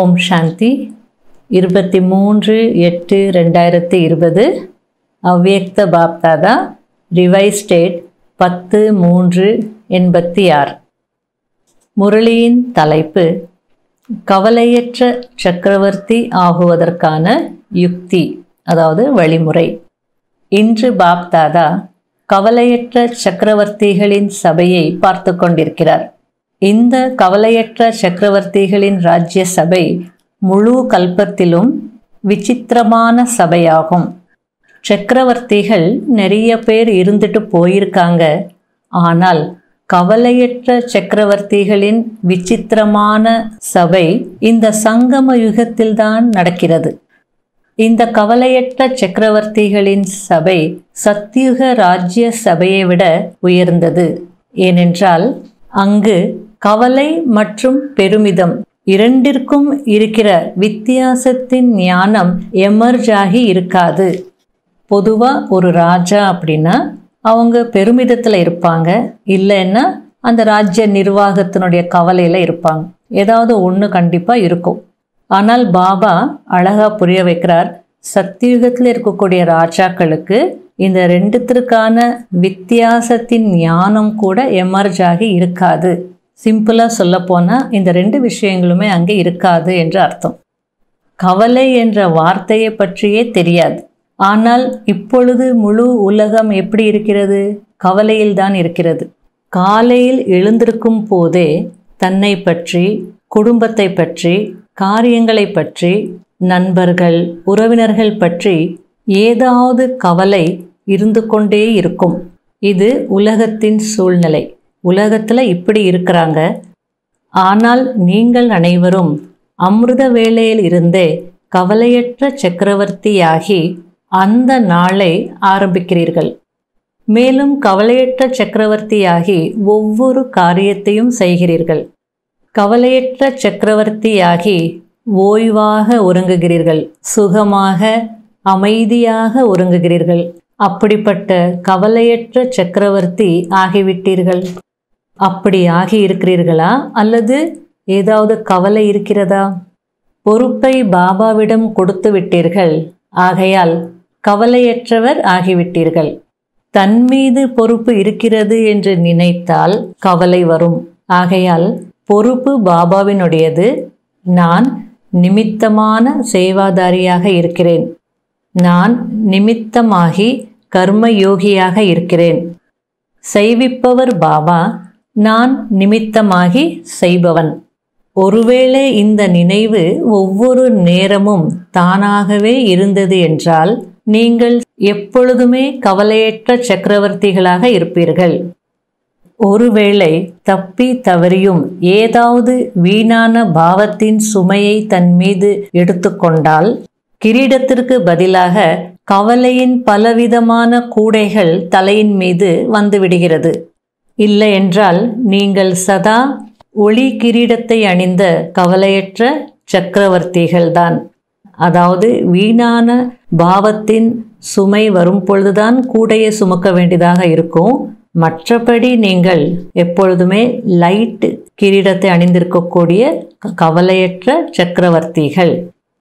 ஓம் சாந்தி இருபத்தி மூன்று எட்டு ரெண்டாயிரத்தி இருபது அவ்வியக்த பாப்தாதா ரிவைஸ் டேட் பத்து மூன்று எண்பத்தி ஆறு முரளியின் தலைப்பு கவலையற்ற சக்கரவர்த்தி ஆகுவதற்கான யுக்தி அதாவது வழிமுறை இன்று பாப்தாதா கவலையற்ற சக்கரவர்த்திகளின் சபையை பார்த்து கொண்டிருக்கிறார் இந்த கவலையற்ற சக்கரவர்த்திகளின் ராஜ்ய சபை முழு கல்பத்திலும் விசித்திரமான சபையாகும் சக்கரவர்த்திகள் நிறைய பேர் இருந்துட்டு போயிருக்காங்க ஆனால் கவலையற்ற சக்கரவர்த்திகளின் விசித்திரமான சபை இந்த சங்கம யுகத்தில்தான் நடக்கிறது இந்த கவலையற்ற சக்கரவர்த்திகளின் சபை சத்தியுக ராஜ்ய சபையை விட உயர்ந்தது ஏனென்றால் அங்கு கவலை மற்றும் பெருமிதம் இரண்டிற்கும் இருக்கிற வித்தியாசத்தின் ஞானம் எமர்ஜ் ஆகி இருக்காது பொதுவாக ஒரு ராஜா அப்படின்னா அவங்க பெருமிதத்தில் இருப்பாங்க இல்லைன்னா அந்த ராஜ்ய நிர்வாகத்தினுடைய கவலையில் இருப்பாங்க ஏதாவது ஒன்று கண்டிப்பாக இருக்கும் ஆனால் பாபா அழகாக புரிய வைக்கிறார் சத்தியுகத்தில் இருக்கக்கூடிய ராஜாக்களுக்கு இந்த ரெண்டுத்திற்கான வித்தியாசத்தின் ஞானம் கூட எமர்ஜ் ஆகி இருக்காது சிம்பிளாக சொல்லப்போனால் இந்த ரெண்டு விஷயங்களுமே அங்கே இருக்காது என்று அர்த்தம் கவலை என்ற வார்த்தையை பற்றியே தெரியாது ஆனால் இப்பொழுது முழு உலகம் எப்படி இருக்கிறது கவலையில்தான் இருக்கிறது காலையில் எழுந்திருக்கும் போதே தன்னை பற்றி குடும்பத்தை பற்றி காரியங்களை பற்றி நண்பர்கள் உறவினர்கள் பற்றி ஏதாவது கவலை இருந்து கொண்டே இருக்கும் இது உலகத்தின் சூழ்நிலை உலகத்தில் இப்படி இருக்கிறாங்க ஆனால் நீங்கள் அனைவரும் அமிர்த வேளையில் இருந்தே கவலையற்ற சக்கரவர்த்தியாகி அந்த நாளை ஆரம்பிக்கிறீர்கள் மேலும் கவலையற்ற சக்கரவர்த்தியாகி ஒவ்வொரு காரியத்தையும் செய்கிறீர்கள் கவலையற்ற சக்கரவர்த்தியாகி ஓய்வாக உறங்குகிறீர்கள் சுகமாக அமைதியாக உறங்குகிறீர்கள் அப்படிப்பட்ட கவலையற்ற சக்கரவர்த்தி ஆகிவிட்டீர்கள் அப்படி ஆகி இருக்கிறீர்களா அல்லது ஏதாவது கவலை இருக்கிறதா பொறுப்பை பாபாவிடம் கொடுத்து விட்டீர்கள் ஆகையால் கவலையற்றவர் ஆகிவிட்டீர்கள் தன் மீது பொறுப்பு இருக்கிறது என்று நினைத்தால் கவலை வரும் ஆகையால் பொறுப்பு பாபாவினுடையது நான் நிமித்தமான சேவாதாரியாக இருக்கிறேன் நான் நிமித்தமாகி கர்மயோகியாக இருக்கிறேன் செய்விப்பவர் பாபா நான் நிமித்தமாகி செய்பவன் ஒருவேளை இந்த நினைவு ஒவ்வொரு நேரமும் தானாகவே இருந்தது என்றால் நீங்கள் எப்பொழுதுமே கவலையற்ற சக்கரவர்த்திகளாக இருப்பீர்கள் ஒருவேளை தப்பி தவறியும் ஏதாவது வீணான பாவத்தின் சுமையை தன் மீது எடுத்துக்கொண்டால் கிரீடத்திற்கு பதிலாக கவலையின் பலவிதமான கூடைகள் தலையின் மீது வந்துவிடுகிறது இல்லை என்றால் நீங்கள் சதா ஒளி கிரீடத்தை அணிந்த கவலையற்ற சக்கரவர்த்திகள்தான் அதாவது வீணான பாவத்தின் சுமை வரும் பொழுதுதான் கூடையை சுமக்க வேண்டியதாக இருக்கும் மற்றபடி நீங்கள் எப்பொழுதுமே லைட் கிரீடத்தை அணிந்திருக்கக்கூடிய கவலையற்ற சக்கரவர்த்திகள்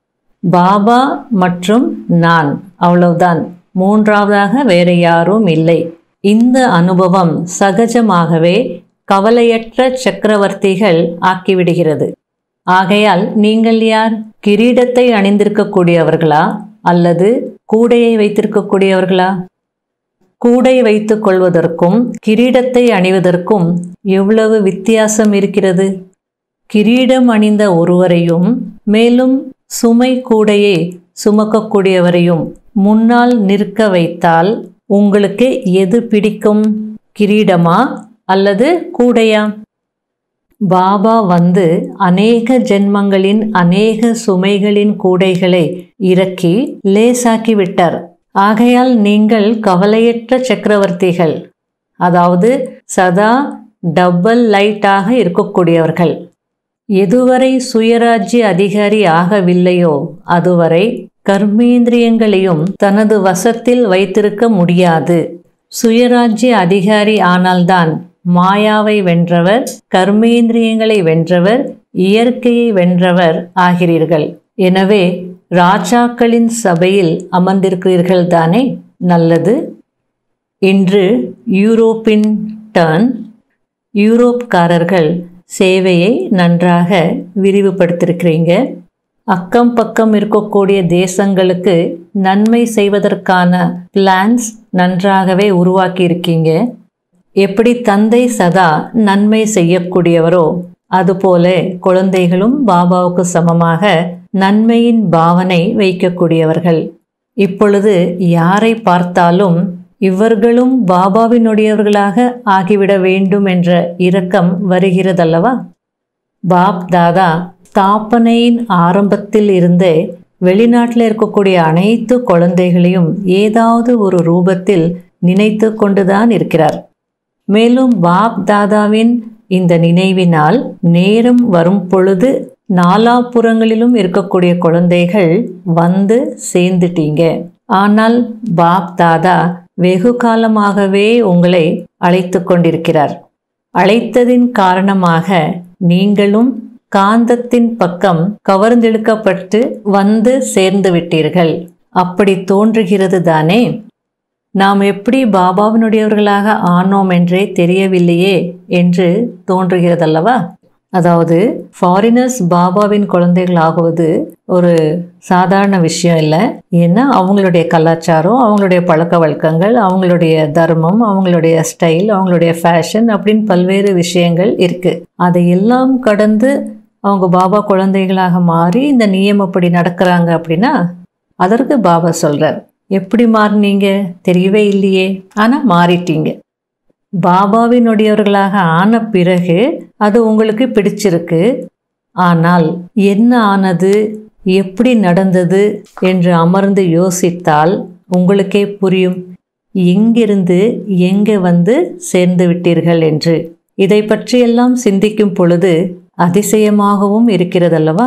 பாபா மற்றும் நான் அவ்வளவுதான் மூன்றாவதாக வேற யாரும் இல்லை இந்த அனுபவம் சகஜமாகவே கவலையற்ற சக்கரவர்த்திகள் ஆக்கிவிடுகிறது ஆகையால் நீங்கள் யார் கிரீடத்தை அணிந்திருக்கக்கூடியவர்களா அல்லது கூடையை வைத்திருக்கக்கூடியவர்களா கூடை வைத்துக் கொள்வதற்கும் கிரீடத்தை அணிவதற்கும் எவ்வளவு வித்தியாசம் இருக்கிறது கிரீடம் அணிந்த ஒருவரையும் மேலும் சுமை கூடையை சுமக்கக்கூடியவரையும் முன்னால் நிற்க வைத்தால் உங்களுக்கு எது பிடிக்கும் கிரீடமா அல்லது கூடையா பாபா வந்து அநேக ஜென்மங்களின் அநேக சுமைகளின் கூடைகளை இறக்கி லேசாக்கி விட்டார் ஆகையால் நீங்கள் கவலையற்ற சக்கரவர்த்திகள் அதாவது சதா டபுள் லைட்டாக இருக்கக்கூடியவர்கள் எதுவரை சுயராஜ்ய அதிகாரி ஆகவில்லையோ அதுவரை கர்மேந்திரியங்களையும் தனது வசத்தில் வைத்திருக்க முடியாது சுயராஜ்ய அதிகாரி ஆனால்தான் மாயாவை வென்றவர் கர்மேந்திரியங்களை வென்றவர் இயற்கையை வென்றவர் ஆகிறீர்கள் எனவே ராஜாக்களின் சபையில் அமர்ந்திருக்கிறீர்கள் தானே நல்லது இன்று யூரோப்பின் டர்ன் யூரோப்காரர்கள் சேவையை நன்றாக விரிவுபடுத்தியிருக்கிறீங்க அக்கம் பக்கம் இருக்கக்கூடிய தேசங்களுக்கு நன்மை செய்வதற்கான பிளான்ஸ் நன்றாகவே உருவாக்கி இருக்கீங்க எப்படி தந்தை சதா நன்மை செய்யக்கூடியவரோ அதுபோல குழந்தைகளும் பாபாவுக்கு சமமாக நன்மையின் பாவனை வைக்கக்கூடியவர்கள் இப்பொழுது யாரை பார்த்தாலும் இவர்களும் பாபாவினுடையவர்களாக ஆகிவிட வேண்டும் என்ற இரக்கம் வருகிறதல்லவா பாப் தாதா ஸ்தாபனையின் ஆரம்பத்தில் இருந்தே வெளிநாட்டில் இருக்கக்கூடிய அனைத்து குழந்தைகளையும் ஏதாவது ஒரு ரூபத்தில் நினைத்து கொண்டுதான் இருக்கிறார் மேலும் பாப் தாதாவின் இந்த நினைவினால் நேரம் வரும் பொழுது நாலாபுறங்களிலும் இருக்கக்கூடிய குழந்தைகள் வந்து சேர்ந்துட்டீங்க ஆனால் பாப் தாதா வெகு காலமாகவே உங்களை அழைத்து கொண்டிருக்கிறார் அழைத்ததின் காரணமாக நீங்களும் காந்தத்தின் பக்கம் கவர்ந்தெடுக்கப்பட்டு வந்து சேர்ந்து விட்டீர்கள் அப்படி தோன்றுகிறது தானே நாம் எப்படி பாபாவினுடையவர்களாக ஆனோம் என்றே தெரியவில்லையே என்று தோன்றுகிறதல்லவா அதாவது ஃபாரினர்ஸ் பாபாவின் குழந்தைகள் ஆகுவது ஒரு சாதாரண விஷயம் இல்லை ஏன்னா அவங்களுடைய கலாச்சாரம் அவங்களுடைய பழக்க வழக்கங்கள் அவங்களுடைய தர்மம் அவங்களுடைய ஸ்டைல் அவங்களுடைய ஃபேஷன் அப்படின்னு பல்வேறு விஷயங்கள் இருக்குது அதையெல்லாம் கடந்து அவங்க பாபா குழந்தைகளாக மாறி இந்த நியமப்படி நடக்கிறாங்க அப்படின்னா அதற்கு பாபா சொல்கிறார் எப்படி மாறினீங்க தெரியவே இல்லையே ஆனால் மாறிட்டீங்க பாபாவினுடையவர்களாக ஆன பிறகு அது உங்களுக்கு பிடிச்சிருக்கு ஆனால் என்ன ஆனது எப்படி நடந்தது என்று அமர்ந்து யோசித்தால் உங்களுக்கே புரியும் எங்கிருந்து எங்கே வந்து சேர்ந்து விட்டீர்கள் என்று இதை பற்றியெல்லாம் சிந்திக்கும் பொழுது அதிசயமாகவும் இருக்கிறதல்லவா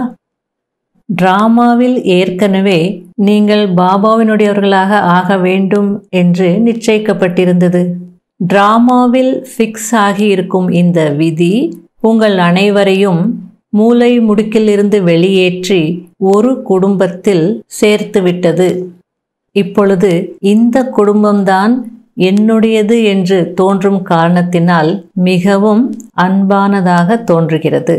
டிராமாவில் ஏற்கனவே நீங்கள் பாபாவினுடையவர்களாக ஆக வேண்டும் என்று நிச்சயிக்கப்பட்டிருந்தது டிராமாவில் ஃபிக்ஸ் ஆகி இருக்கும் இந்த விதி உங்கள் அனைவரையும் மூளை முடுக்கிலிருந்து வெளியேற்றி ஒரு குடும்பத்தில் சேர்த்துவிட்டது இப்பொழுது இந்த குடும்பம்தான் என்னுடையது என்று தோன்றும் காரணத்தினால் மிகவும் அன்பானதாக தோன்றுகிறது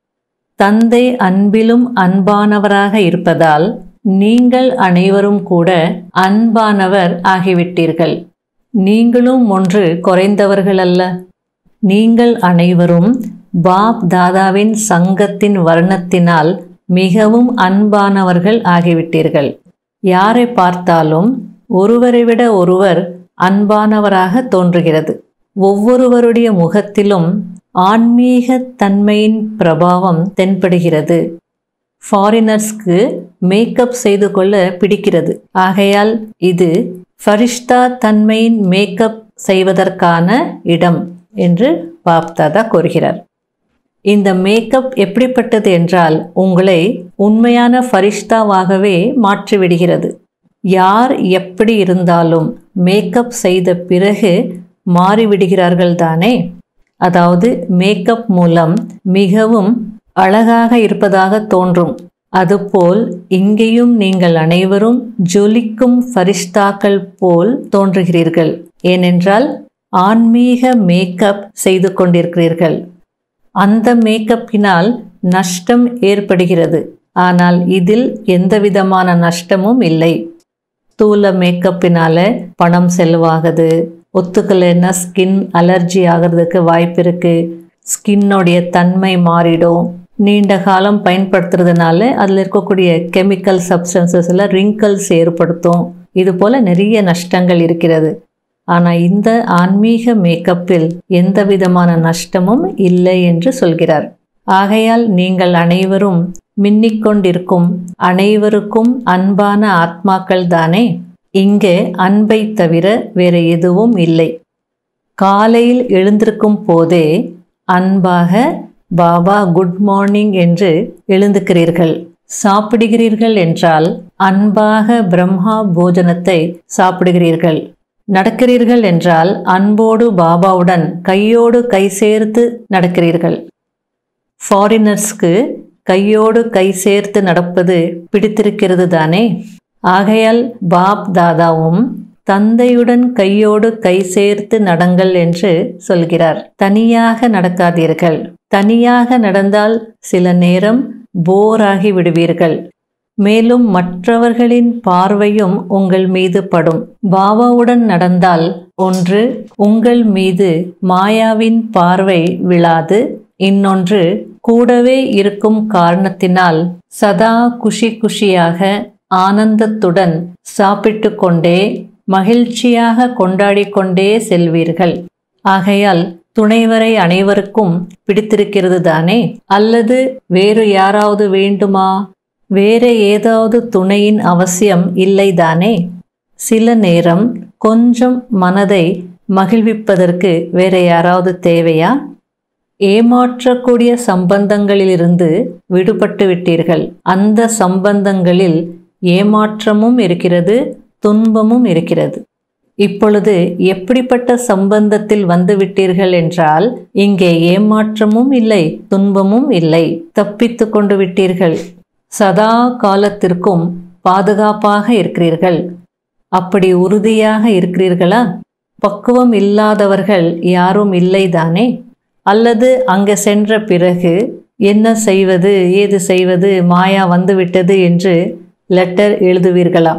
தந்தை அன்பிலும் அன்பானவராக இருப்பதால் நீங்கள் அனைவரும் கூட அன்பானவர் ஆகிவிட்டீர்கள் நீங்களும் ஒன்று குறைந்தவர்கள் அல்ல நீங்கள் அனைவரும் பாப் தாதாவின் சங்கத்தின் வர்ணத்தினால் மிகவும் அன்பானவர்கள் ஆகிவிட்டீர்கள் யாரை பார்த்தாலும் ஒருவரை விட ஒருவர் அன்பானவராக தோன்றுகிறது ஒவ்வொருவருடைய முகத்திலும் ஆன்மீக தன்மையின் பிரபாவம் தென்படுகிறது ஃபாரினர்ஸ்க்கு மேக்கப் செய்து கொள்ள பிடிக்கிறது ஆகையால் இது ஃபரிஷ்தா தன்மையின் மேக்கப் செய்வதற்கான இடம் என்று பாப்தாதா கூறுகிறார் இந்த மேக்கப் எப்படிப்பட்டது என்றால் உங்களை உண்மையான ஃபரிஷ்தாவாகவே மாற்றிவிடுகிறது யார் எப்படி இருந்தாலும் மேக்கப் செய்த பிறகு மாறிவிடுகிறார்கள் தானே அதாவது மேக்கப் மூலம் மிகவும் அழகாக இருப்பதாக தோன்றும் அதுபோல் இங்கேயும் நீங்கள் அனைவரும் ஜொலிக்கும் ஃபரிஷ்தாக்கள் போல் தோன்றுகிறீர்கள் ஏனென்றால் ஆன்மீக மேக்கப் செய்து கொண்டிருக்கிறீர்கள் அந்த மேக்கப்பினால் நஷ்டம் ஏற்படுகிறது ஆனால் இதில் எந்த விதமான நஷ்டமும் இல்லை ஸ்தூல மேக்கப்பினால பணம் செலவாகுது ஒத்துக்கலைன்னா ஸ்கின் அலர்ஜி ஆகிறதுக்கு வாய்ப்பு இருக்குது ஸ்கின்னோடைய தன்மை மாறிடும் நீண்ட காலம் பயன்படுத்துறதுனால அதில் இருக்கக்கூடிய கெமிக்கல் சப்ஸ்டன்சஸில் ரிங்கல்ஸ் ஏற்படுத்தும் இது போல் நிறைய நஷ்டங்கள் இருக்கிறது ஆனால் இந்த ஆன்மீக மேக்கப்பில் எந்த விதமான நஷ்டமும் இல்லை என்று சொல்கிறார் ஆகையால் நீங்கள் அனைவரும் மின்னிக்கொண்டிருக்கும் அனைவருக்கும் அன்பான ஆத்மாக்கள் தானே இங்கே அன்பை தவிர வேறு எதுவும் இல்லை காலையில் எழுந்திருக்கும் போதே அன்பாக பாபா குட் மார்னிங் என்று எழுந்துக்கிறீர்கள் சாப்பிடுகிறீர்கள் என்றால் அன்பாக பிரம்மா போஜனத்தை சாப்பிடுகிறீர்கள் நடக்கிறீர்கள் என்றால் அன்போடு பாபாவுடன் கையோடு கை சேர்த்து நடக்கிறீர்கள் ஃபாரினர்ஸ்க்கு கையோடு கை சேர்த்து நடப்பது பிடித்திருக்கிறது தானே ஆகையால் பாப் தாதாவும் தந்தையுடன் கையோடு கை சேர்த்து நடங்கள் என்று சொல்கிறார் தனியாக நடக்காதீர்கள் தனியாக நடந்தால் சில நேரம் போராகி விடுவீர்கள் மேலும் மற்றவர்களின் பார்வையும் உங்கள் மீது படும் பாபாவுடன் நடந்தால் ஒன்று உங்கள் மீது மாயாவின் பார்வை விழாது இன்னொன்று கூடவே இருக்கும் காரணத்தினால் சதா குஷி குஷியாக ஆனந்தத்துடன் சாப்பிட்டு கொண்டே மகிழ்ச்சியாக கொண்டாடிக் கொண்டே செல்வீர்கள் ஆகையால் துணைவரை அனைவருக்கும் பிடித்திருக்கிறது தானே அல்லது வேறு யாராவது வேண்டுமா வேற ஏதாவது துணையின் அவசியம் இல்லைதானே சில நேரம் கொஞ்சம் மனதை மகிழ்விப்பதற்கு வேற யாராவது தேவையா ஏமாற்றக்கூடிய சம்பந்தங்களிலிருந்து விடுபட்டு விட்டீர்கள் அந்த சம்பந்தங்களில் ஏமாற்றமும் இருக்கிறது துன்பமும் இருக்கிறது இப்பொழுது எப்படிப்பட்ட சம்பந்தத்தில் வந்து விட்டீர்கள் என்றால் இங்கே ஏமாற்றமும் இல்லை துன்பமும் இல்லை தப்பித்து கொண்டு விட்டீர்கள் சதா காலத்திற்கும் பாதுகாப்பாக இருக்கிறீர்கள் அப்படி உறுதியாக இருக்கிறீர்களா பக்குவம் இல்லாதவர்கள் யாரும் இல்லைதானே அல்லது அங்கே சென்ற பிறகு என்ன செய்வது ஏது செய்வது மாயா வந்துவிட்டது என்று லெட்டர் எழுதுவீர்களா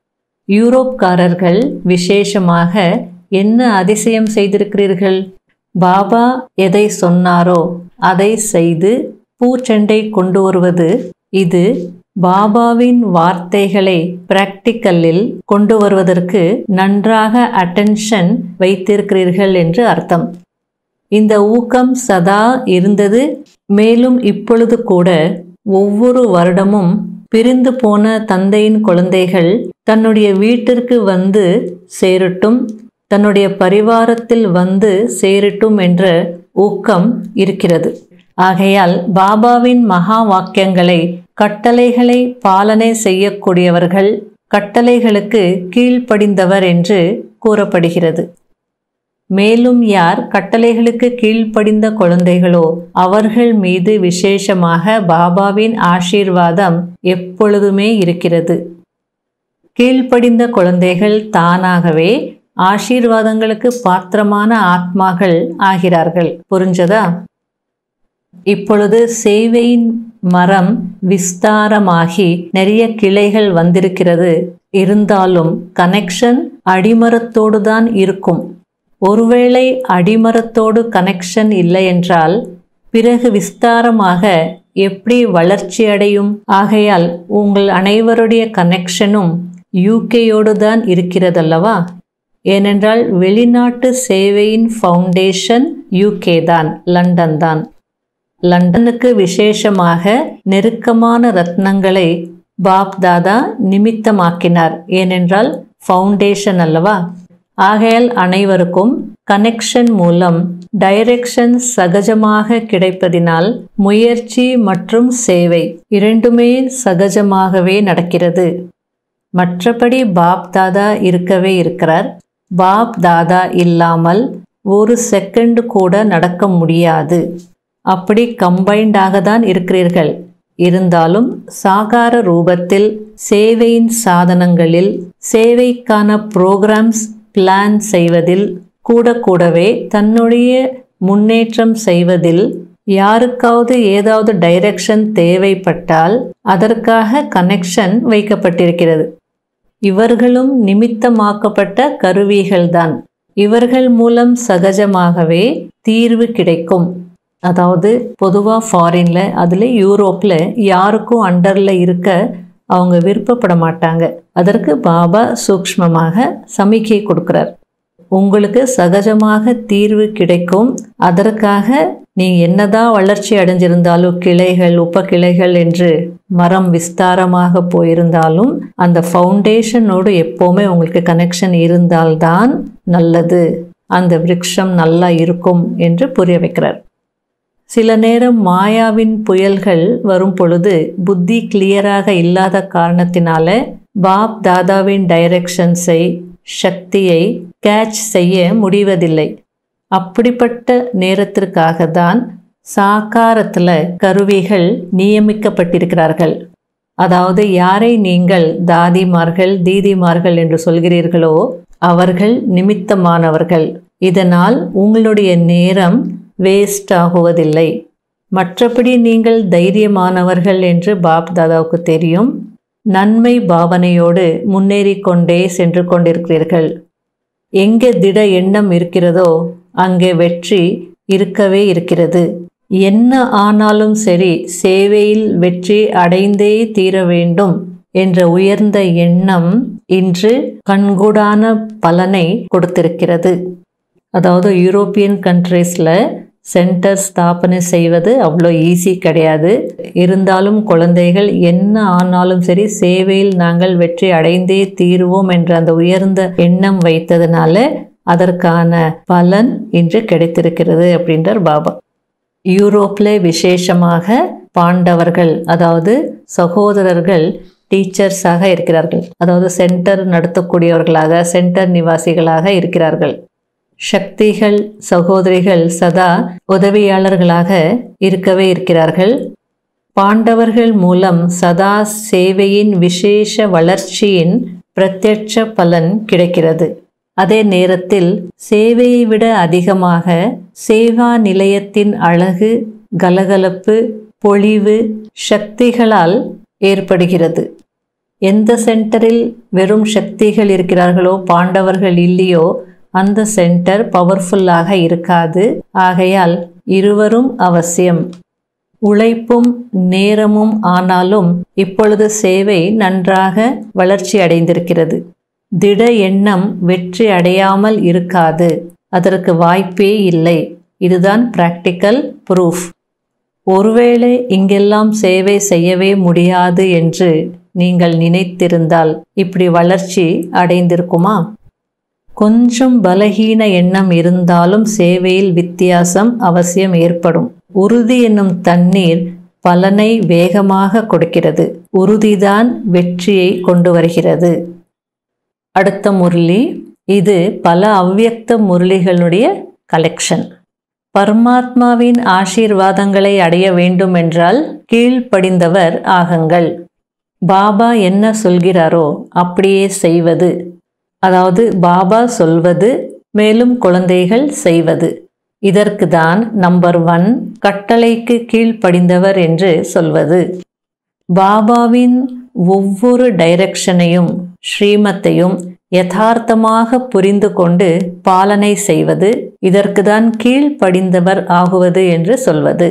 யூரோப்காரர்கள் விசேஷமாக என்ன அதிசயம் செய்திருக்கிறீர்கள் பாபா எதை சொன்னாரோ அதை செய்து பூச்செண்டை கொண்டு வருவது இது பாபாவின் வார்த்தைகளை பிராக்டிக்கலில் கொண்டு வருவதற்கு நன்றாக அட்டென்ஷன் வைத்திருக்கிறீர்கள் என்று அர்த்தம் இந்த ஊக்கம் சதா இருந்தது மேலும் இப்பொழுது கூட ஒவ்வொரு வருடமும் பிரிந்து போன தந்தையின் குழந்தைகள் தன்னுடைய வீட்டிற்கு வந்து சேரட்டும் தன்னுடைய பரிவாரத்தில் வந்து சேரட்டும் என்ற ஊக்கம் இருக்கிறது ஆகையால் பாபாவின் மகா வாக்கியங்களை கட்டளைகளை பாலனை செய்யக்கூடியவர்கள் கட்டளைகளுக்கு கீழ்ப்படிந்தவர் என்று கூறப்படுகிறது மேலும் யார் கட்டளைகளுக்கு கீழ்ப்படிந்த குழந்தைகளோ அவர்கள் மீது விசேஷமாக பாபாவின் ஆசீர்வாதம் எப்பொழுதுமே இருக்கிறது கீழ்ப்படிந்த குழந்தைகள் தானாகவே ஆசீர்வாதங்களுக்கு பாத்திரமான ஆத்மாக்கள் ஆகிறார்கள் புரிஞ்சதா இப்பொழுது சேவையின் மரம் விஸ்தாரமாகி நிறைய கிளைகள் வந்திருக்கிறது இருந்தாலும் கனெக்ஷன் அடிமரத்தோடு தான் இருக்கும் ஒருவேளை அடிமரத்தோடு கனெக்ஷன் இல்லை என்றால் பிறகு விஸ்தாரமாக எப்படி வளர்ச்சி அடையும் ஆகையால் உங்கள் அனைவருடைய கனெக்ஷனும் யூகேயோடு தான் இருக்கிறதல்லவா ஏனென்றால் வெளிநாட்டு சேவையின் ஃபவுண்டேஷன் யூகே தான் லண்டன் தான் லண்டனுக்கு விசேஷமாக நெருக்கமான ரத்னங்களை பாப் தாதா நிமித்தமாக்கினார் ஏனென்றால் ஃபவுண்டேஷன் அல்லவா ஆகையால் அனைவருக்கும் கனெக்ஷன் மூலம் டைரக்ஷன் சகஜமாக கிடைப்பதினால் முயற்சி மற்றும் சேவை இரண்டுமே சகஜமாகவே நடக்கிறது மற்றபடி பாப் தாதா இருக்கவே இருக்கிறார் பாப் தாதா இல்லாமல் ஒரு செகண்ட் கூட நடக்க முடியாது அப்படி கம்பைண்டாக தான் இருக்கிறீர்கள் இருந்தாலும் சாகார ரூபத்தில் சேவையின் சாதனங்களில் சேவைக்கான ப்ரோக்ராம்ஸ் பிளான் செய்வதில் கூட கூடவே தன்னுடைய முன்னேற்றம் செய்வதில் யாருக்காவது ஏதாவது டைரக்ஷன் தேவைப்பட்டால் அதற்காக கனெக்ஷன் வைக்கப்பட்டிருக்கிறது இவர்களும் நிமித்தமாக்கப்பட்ட கருவிகள்தான் இவர்கள் மூலம் சகஜமாகவே தீர்வு கிடைக்கும் அதாவது பொதுவாக ஃபாரினில் அதில் யூரோப்பில் யாருக்கும் அண்டரில் இருக்க அவங்க விருப்பப்பட மாட்டாங்க அதற்கு பாபா சூக்ஷ்மமாக சமிக்கை கொடுக்கிறார் உங்களுக்கு சகஜமாக தீர்வு கிடைக்கும் அதற்காக நீ என்னதான் வளர்ச்சி அடைஞ்சிருந்தாலும் கிளைகள் உப்ப கிளைகள் என்று மரம் விஸ்தாரமாக போயிருந்தாலும் அந்த ஃபவுண்டேஷனோடு எப்போவுமே உங்களுக்கு கனெக்ஷன் இருந்தால்தான் நல்லது அந்த விருட்சம் நல்லா இருக்கும் என்று புரிய வைக்கிறார் சில நேரம் மாயாவின் புயல்கள் வரும் பொழுது புத்தி கிளியராக இல்லாத காரணத்தினால பாப் தாதாவின் டைரக்ஷன்ஸை சக்தியை கேட்ச் செய்ய முடிவதில்லை அப்படிப்பட்ட நேரத்திற்காக தான் சாக்காரத்தில் கருவிகள் நியமிக்கப்பட்டிருக்கிறார்கள் அதாவது யாரை நீங்கள் தாதிமார்கள் தீதிமார்கள் என்று சொல்கிறீர்களோ அவர்கள் நிமித்தமானவர்கள் இதனால் உங்களுடைய நேரம் வேஸ்ட் ஆகுவதில்லை மற்றபடி நீங்கள் தைரியமானவர்கள் என்று பாப் தாதாவுக்கு தெரியும் நன்மை பாவனையோடு முன்னேறி கொண்டே சென்று கொண்டிருக்கிறீர்கள் எங்கே திட எண்ணம் இருக்கிறதோ அங்கே வெற்றி இருக்கவே இருக்கிறது என்ன ஆனாலும் சரி சேவையில் வெற்றி அடைந்தே தீர வேண்டும் என்ற உயர்ந்த எண்ணம் இன்று கண்கூடான பலனை கொடுத்திருக்கிறது அதாவது யூரோப்பியன் கண்ட்ரீஸில் சென்டர் ஸ்தாபனை செய்வது அவ்வளோ ஈஸி கிடையாது இருந்தாலும் குழந்தைகள் என்ன ஆனாலும் சரி சேவையில் நாங்கள் வெற்றி அடைந்தே தீருவோம் என்ற அந்த உயர்ந்த எண்ணம் வைத்ததுனால அதற்கான பலன் இன்று கிடைத்திருக்கிறது அப்படின்றார் பாபா யூரோப்பில் விசேஷமாக பாண்டவர்கள் அதாவது சகோதரர்கள் டீச்சர்ஸாக இருக்கிறார்கள் அதாவது சென்டர் நடத்தக்கூடியவர்களாக சென்டர் நிவாசிகளாக இருக்கிறார்கள் சக்திகள் சகோதரிகள் சதா உதவியாளர்களாக இருக்கவே இருக்கிறார்கள் பாண்டவர்கள் மூலம் சதா சேவையின் விசேஷ வளர்ச்சியின் பிரத்யட்ச பலன் கிடைக்கிறது அதே நேரத்தில் சேவையை விட அதிகமாக சேவா நிலையத்தின் அழகு கலகலப்பு பொழிவு சக்திகளால் ஏற்படுகிறது எந்த சென்டரில் வெறும் சக்திகள் இருக்கிறார்களோ பாண்டவர்கள் இல்லையோ அந்த சென்டர் பவர்ஃபுல்லாக இருக்காது ஆகையால் இருவரும் அவசியம் உழைப்பும் நேரமும் ஆனாலும் இப்பொழுது சேவை நன்றாக வளர்ச்சி அடைந்திருக்கிறது திட எண்ணம் வெற்றி அடையாமல் இருக்காது அதற்கு வாய்ப்பே இல்லை இதுதான் பிராக்டிக்கல் ப்ரூஃப் ஒருவேளை இங்கெல்லாம் சேவை செய்யவே முடியாது என்று நீங்கள் நினைத்திருந்தால் இப்படி வளர்ச்சி அடைந்திருக்குமா கொஞ்சம் பலகீன எண்ணம் இருந்தாலும் சேவையில் வித்தியாசம் அவசியம் ஏற்படும் உறுதி என்னும் தண்ணீர் பலனை வேகமாக கொடுக்கிறது உறுதிதான் வெற்றியை கொண்டு வருகிறது அடுத்த முரளி இது பல அவ்வியக்த முரளிகளுடைய கலெக்ஷன் பரமாத்மாவின் ஆசீர்வாதங்களை அடைய வேண்டுமென்றால் கீழ்ப்படிந்தவர் ஆகுங்கள் பாபா என்ன சொல்கிறாரோ அப்படியே செய்வது அதாவது பாபா சொல்வது மேலும் குழந்தைகள் செய்வது இதற்கு தான் நம்பர் ஒன் கட்டளைக்கு கீழ்ப்படிந்தவர் என்று சொல்வது பாபாவின் ஒவ்வொரு டைரக்ஷனையும் ஸ்ரீமத்தையும் யதார்த்தமாக புரிந்து கொண்டு பாலனை செய்வது இதற்கு தான் கீழ்ப்படிந்தவர் ஆகுவது என்று சொல்வது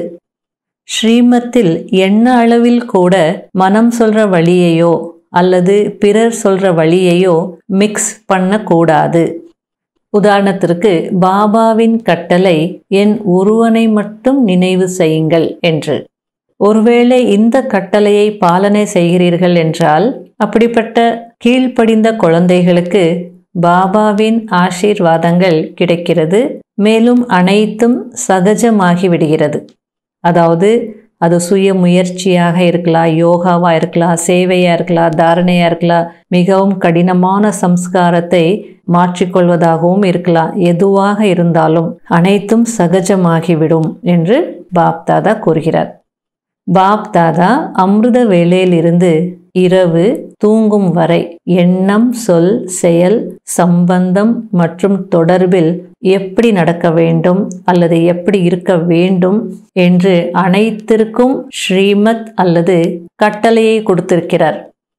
ஸ்ரீமத்தில் என்ன அளவில் கூட மனம் சொல்ற வழியையோ அல்லது பிறர் சொல்ற வழியையோ மிக்ஸ் பண்ணக்கூடாது உதாரணத்திற்கு பாபாவின் கட்டளை என் ஒருவனை மட்டும் நினைவு செய்யுங்கள் என்று ஒருவேளை இந்த கட்டளையை பாலனை செய்கிறீர்கள் என்றால் அப்படிப்பட்ட கீழ்ப்படிந்த குழந்தைகளுக்கு பாபாவின் ஆசீர்வாதங்கள் கிடைக்கிறது மேலும் அனைத்தும் சகஜமாகி விடுகிறது அதாவது அது சுய முயற்சியாக இருக்கலாம் யோகாவாக இருக்கலாம் சேவையாக இருக்கலாம் தாரணையாக இருக்கலாம் மிகவும் கடினமான சம்ஸ்காரத்தை மாற்றிக்கொள்வதாகவும் இருக்கலாம் எதுவாக இருந்தாலும் அனைத்தும் சகஜமாகிவிடும் என்று பாப் தாதா கூறுகிறார் பாப் தாதா அமிர்த வேளையிலிருந்து இரவு தூங்கும் வரை எண்ணம் சொல் செயல் சம்பந்தம் மற்றும் தொடர்பில் எப்படி நடக்க வேண்டும் அல்லது எப்படி இருக்க வேண்டும் என்று அனைத்திற்கும் ஸ்ரீமத் அல்லது கட்டளையை கொடுத்திருக்கிறார்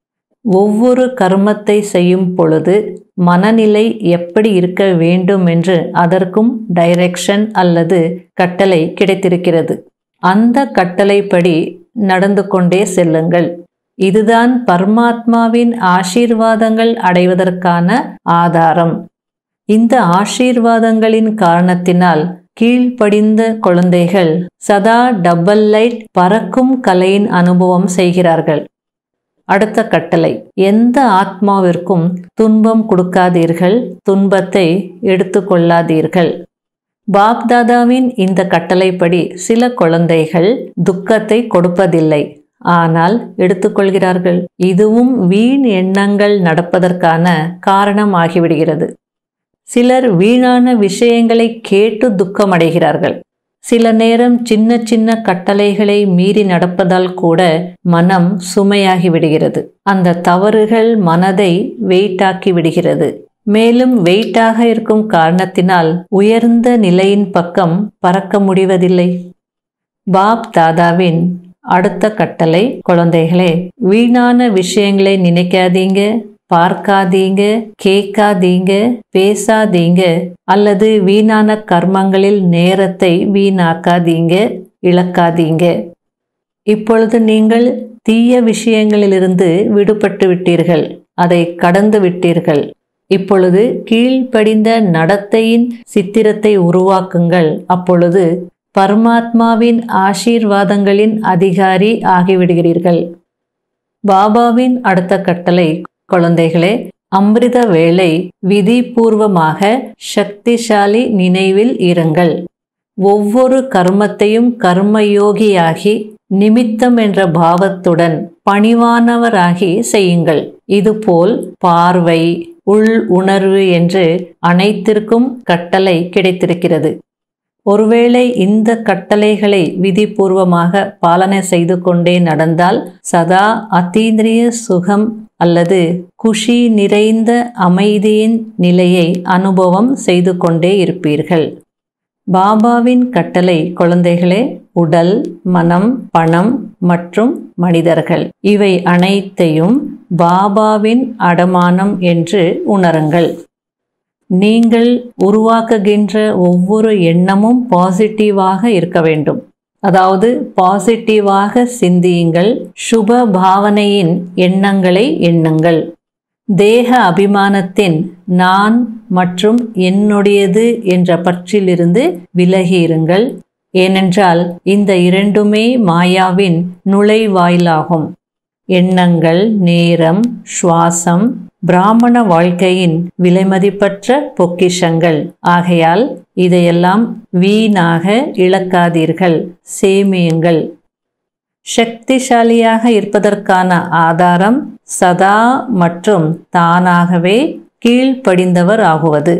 ஒவ்வொரு கர்மத்தை செய்யும் பொழுது மனநிலை எப்படி இருக்க வேண்டும் என்று அதற்கும் டைரக்ஷன் அல்லது கட்டளை கிடைத்திருக்கிறது அந்த கட்டளைப்படி நடந்து கொண்டே செல்லுங்கள் இதுதான் பரமாத்மாவின் ஆசீர்வாதங்கள் அடைவதற்கான ஆதாரம் இந்த ஆசீர்வாதங்களின் காரணத்தினால் கீழ்ப்படிந்த குழந்தைகள் சதா டபுள் லைட் பறக்கும் கலையின் அனுபவம் செய்கிறார்கள் அடுத்த கட்டளை எந்த ஆத்மாவிற்கும் துன்பம் கொடுக்காதீர்கள் துன்பத்தை எடுத்துக்கொள்ளாதீர்கள் பாப்தாதாவின் இந்த கட்டளைப்படி சில குழந்தைகள் துக்கத்தை கொடுப்பதில்லை ஆனால் எடுத்துக்கொள்கிறார்கள் இதுவும் வீண் எண்ணங்கள் நடப்பதற்கான காரணம் ஆகிவிடுகிறது சிலர் வீணான விஷயங்களை கேட்டு துக்கமடைகிறார்கள் சில நேரம் சின்ன சின்ன கட்டளைகளை மீறி நடப்பதால் கூட மனம் சுமையாகி விடுகிறது அந்த தவறுகள் மனதை வெயிட்டாக்கி விடுகிறது மேலும் வெயிட்டாக இருக்கும் காரணத்தினால் உயர்ந்த நிலையின் பக்கம் பறக்க முடிவதில்லை பாப் தாதாவின் அடுத்த கட்டளை குழந்தைகளே வீணான விஷயங்களை நினைக்காதீங்க பார்க்காதீங்க கேட்காதீங்க பேசாதீங்க அல்லது வீணான கர்மங்களில் நேரத்தை வீணாக்காதீங்க இழக்காதீங்க இப்பொழுது நீங்கள் தீய விஷயங்களிலிருந்து விடுபட்டு விட்டீர்கள் அதை கடந்து விட்டீர்கள் இப்பொழுது கீழ்ப்படிந்த நடத்தையின் சித்திரத்தை உருவாக்குங்கள் அப்பொழுது பரமாத்மாவின் ஆசீர்வாதங்களின் அதிகாரி ஆகிவிடுகிறீர்கள் பாபாவின் அடுத்த கட்டளை குழந்தைகளே அமிர்த வேளை விதிபூர்வமாக சக்திசாலி நினைவில் இருங்கள் ஒவ்வொரு கர்மத்தையும் கர்மயோகியாகி நிமித்தம் என்ற பாவத்துடன் பணிவானவராகி செய்யுங்கள் இதுபோல் பார்வை உள் உணர்வு என்று அனைத்திற்கும் கட்டளை கிடைத்திருக்கிறது ஒருவேளை இந்த கட்டளைகளை விதிபூர்வமாக பாலனை செய்து கொண்டே நடந்தால் சதா அத்தீந்திரிய சுகம் அல்லது குஷி நிறைந்த அமைதியின் நிலையை அனுபவம் செய்து கொண்டே இருப்பீர்கள் பாபாவின் கட்டளை குழந்தைகளே உடல் மனம் பணம் மற்றும் மனிதர்கள் இவை அனைத்தையும் பாபாவின் அடமானம் என்று உணருங்கள் நீங்கள் உருவாக்குகின்ற ஒவ்வொரு எண்ணமும் பாசிட்டிவாக இருக்க வேண்டும் அதாவது பாசிட்டிவாக சிந்தியுங்கள் சுப பாவனையின் எண்ணங்களை எண்ணுங்கள் தேக அபிமானத்தின் நான் மற்றும் என்னுடையது என்ற பற்றிலிருந்து விலகியிருங்கள் ஏனென்றால் இந்த இரண்டுமே மாயாவின் நுழைவாயிலாகும் எண்ணங்கள் நேரம் சுவாசம் பிராமண வாழ்க்கையின் விலைமதிப்பற்ற பொக்கிஷங்கள் ஆகையால் இதையெல்லாம் வீணாக இழக்காதீர்கள் சேமியுங்கள் சக்திசாலியாக இருப்பதற்கான ஆதாரம் சதா மற்றும் தானாகவே கீழ்ப்படிந்தவர் ஆகுவது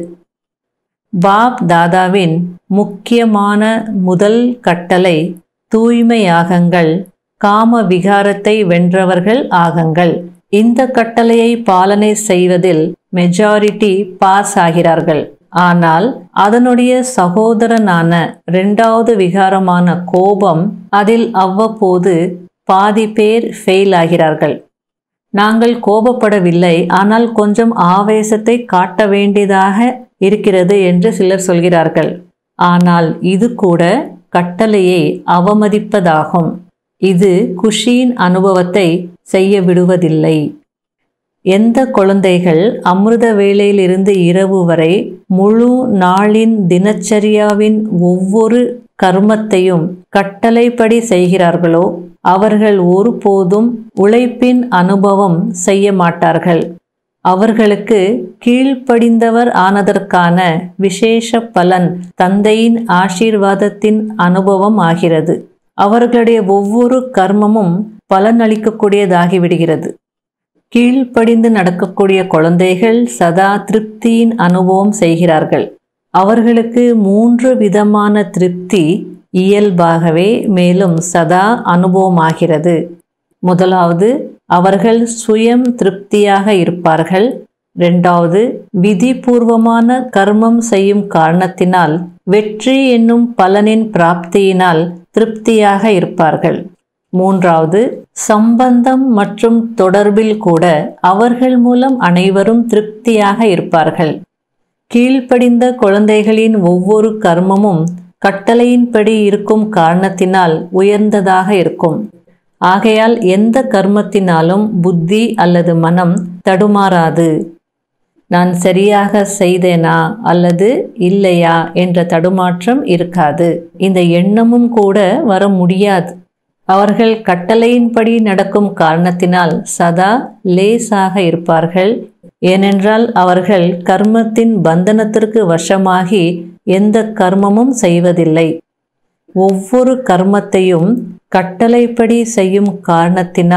பாப் தாதாவின் முக்கியமான முதல் கட்டளை தூய்மையாகங்கள் காம விகாரத்தை வென்றவர்கள் ஆகுங்கள் இந்த கட்டளையை பாலனை செய்வதில் மெஜாரிட்டி பாஸ் ஆகிறார்கள் ஆனால் அதனுடைய சகோதரனான இரண்டாவது விகாரமான கோபம் அதில் அவ்வப்போது பாதி பேர் ஃபெயில் ஆகிறார்கள் நாங்கள் கோபப்படவில்லை ஆனால் கொஞ்சம் ஆவேசத்தை காட்ட வேண்டியதாக இருக்கிறது என்று சிலர் சொல்கிறார்கள் ஆனால் இது கூட கட்டளையை அவமதிப்பதாகும் இது குஷியின் அனுபவத்தை செய்ய விடுவதில்லை எந்த குழந்தைகள் அமிர்த வேளையிலிருந்து இரவு வரை முழு நாளின் தினச்சரியாவின் ஒவ்வொரு கர்மத்தையும் கட்டளைப்படி செய்கிறார்களோ அவர்கள் ஒருபோதும் உழைப்பின் அனுபவம் செய்ய மாட்டார்கள் அவர்களுக்கு கீழ்ப்படிந்தவர் ஆனதற்கான விசேஷ பலன் தந்தையின் ஆசீர்வாதத்தின் அனுபவம் ஆகிறது அவர்களுடைய ஒவ்வொரு கர்மமும் பலனளிக்கக்கூடியதாகிவிடுகிறது கீழ்ப்படிந்து நடக்கக்கூடிய குழந்தைகள் சதா திருப்தியின் அனுபவம் செய்கிறார்கள் அவர்களுக்கு மூன்று விதமான திருப்தி இயல்பாகவே மேலும் சதா அனுபவமாகிறது முதலாவது அவர்கள் சுயம் திருப்தியாக இருப்பார்கள் இரண்டாவது விதிபூர்வமான கர்மம் செய்யும் காரணத்தினால் வெற்றி என்னும் பலனின் பிராப்தியினால் திருப்தியாக இருப்பார்கள் மூன்றாவது சம்பந்தம் மற்றும் தொடர்பில் கூட அவர்கள் மூலம் அனைவரும் திருப்தியாக இருப்பார்கள் கீழ்ப்படிந்த குழந்தைகளின் ஒவ்வொரு கர்மமும் கட்டளையின்படி இருக்கும் காரணத்தினால் உயர்ந்ததாக இருக்கும் ஆகையால் எந்த கர்மத்தினாலும் புத்தி அல்லது மனம் தடுமாறாது நான் சரியாக செய்தேனா அல்லது இல்லையா என்ற தடுமாற்றம் இருக்காது இந்த எண்ணமும் கூட வர முடியாது அவர்கள் கட்டளையின்படி நடக்கும் காரணத்தினால் சதா லேசாக இருப்பார்கள் ஏனென்றால் அவர்கள் கர்மத்தின் பந்தனத்திற்கு வசமாகி எந்த கர்மமும் செய்வதில்லை ஒவ்வொரு கர்மத்தையும் கட்டளைப்படி செய்யும் காரணத்தினால்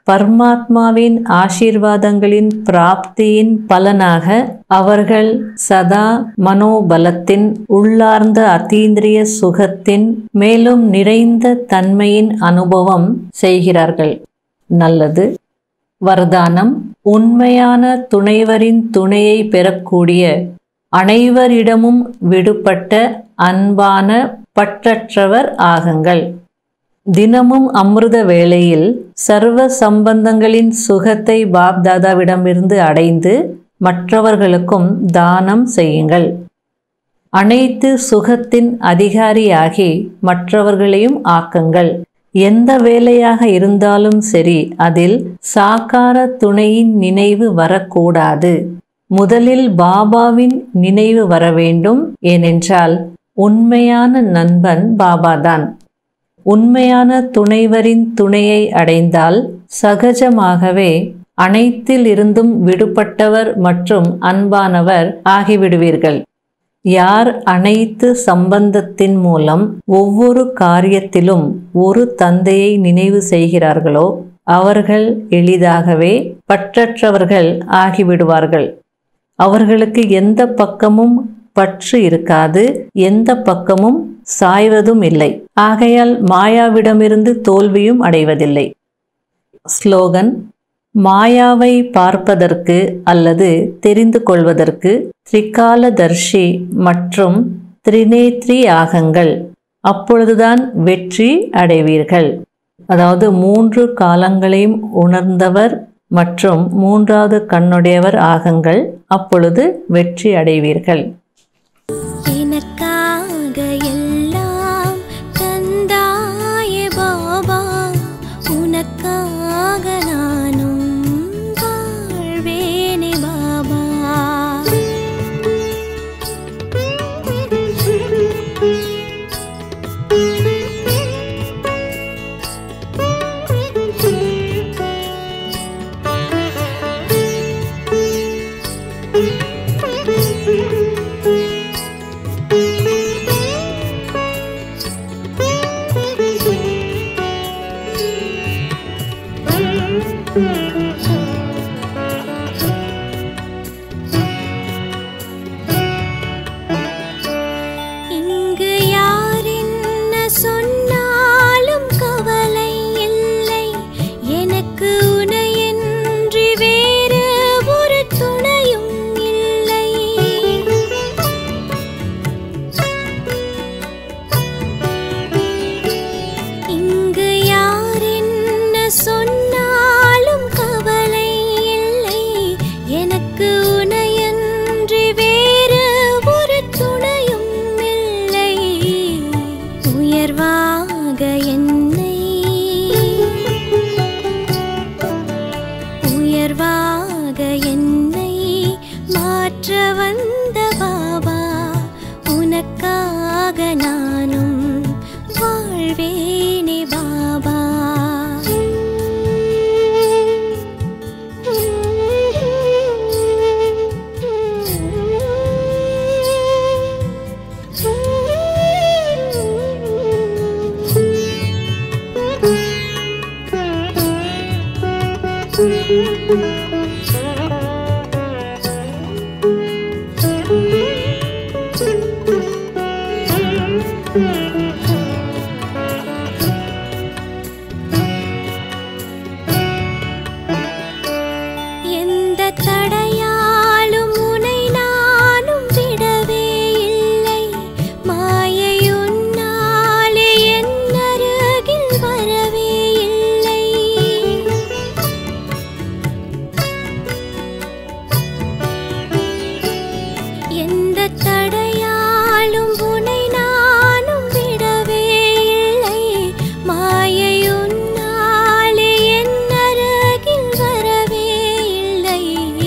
பரமாத்மாவின் ஆசீர்வாதங்களின் பிராப்தியின் பலனாக அவர்கள் சதா மனோபலத்தின் உள்ளார்ந்த அதீந்திரிய சுகத்தின் மேலும் நிறைந்த தன்மையின் அனுபவம் செய்கிறார்கள் நல்லது வரதானம் உண்மையான துணைவரின் துணையை பெறக்கூடிய அனைவரிடமும் விடுபட்ட அன்பான பற்றற்றவர் ஆகுங்கள் தினமும் அமிர்த வேளையில் சர்வ சம்பந்தங்களின் சுகத்தை பாப்தாதாவிடமிருந்து அடைந்து மற்றவர்களுக்கும் தானம் செய்யுங்கள் அனைத்து சுகத்தின் அதிகாரியாகி மற்றவர்களையும் ஆக்குங்கள் எந்த வேலையாக இருந்தாலும் சரி அதில் சாக்கார துணையின் நினைவு வரக்கூடாது முதலில் பாபாவின் நினைவு வர வேண்டும் ஏனென்றால் உண்மையான நண்பன் பாபாதான் உண்மையான துணைவரின் துணையை அடைந்தால் சகஜமாகவே அனைத்தில் இருந்தும் விடுபட்டவர் மற்றும் அன்பானவர் ஆகிவிடுவீர்கள் யார் அனைத்து சம்பந்தத்தின் மூலம் ஒவ்வொரு காரியத்திலும் ஒரு தந்தையை நினைவு செய்கிறார்களோ அவர்கள் எளிதாகவே பற்றற்றவர்கள் ஆகிவிடுவார்கள் அவர்களுக்கு எந்த பக்கமும் பற்று இருக்காது எந்த பக்கமும் சாய்வதும் இல்லை ஆகையால் மாயாவிடமிருந்து தோல்வியும் அடைவதில்லை ஸ்லோகன் மாயாவை பார்ப்பதற்கு அல்லது தெரிந்து கொள்வதற்கு திரிகாலதர்ஷி மற்றும் திரிநேத்ரி ஆகங்கள் அப்பொழுதுதான் வெற்றி அடைவீர்கள் அதாவது மூன்று காலங்களையும் உணர்ந்தவர் மற்றும் மூன்றாவது கண்ணுடையவர் ஆகுங்கள் அப்பொழுது வெற்றி அடைவீர்கள் எனக்காக எல்லாம் தந்தாய பாபா உனக்காக நானும் வாழ்வேனே பாபா இங்கு யார் என்ன சொன்னாலும் கவலை இல்லை எனக்கு உனையன்றி வேறு ஒரு துணையும் இல்லை இங்கு யார் என்ன சொன்னாலும் கவலை இல்லை எனக்கு உனையன்றி வேறு ஒரு துணையும் இல்லை உயர்வாக என்னை உயர்வாக என்னை மாற்ற வந்த பாபா உனக்காக நானும் வாழ்வேனே பாபா எந்த தடையாலும் உனை நானும் விடவே இல்லை மாயை உன்னாலே என் அருகில் வரவே இல்லை எந்த தடையாலும் உனை நானும் விடவே இல்லை மாயை உன்னாலே என் அருகில் வரவே இல்லை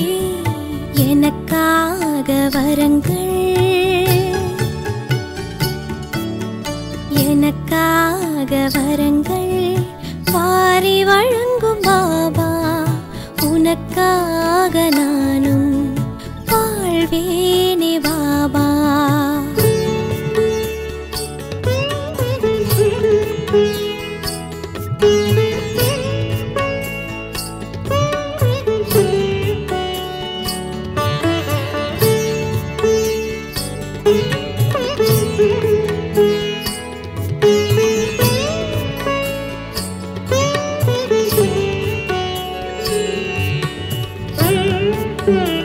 எனக்காக வரங்கள் எனக்காக வரங்கள் வாரி வழங்கும் பாபா உனக்காக நானும் வாழ்வேனே பாபா பாபா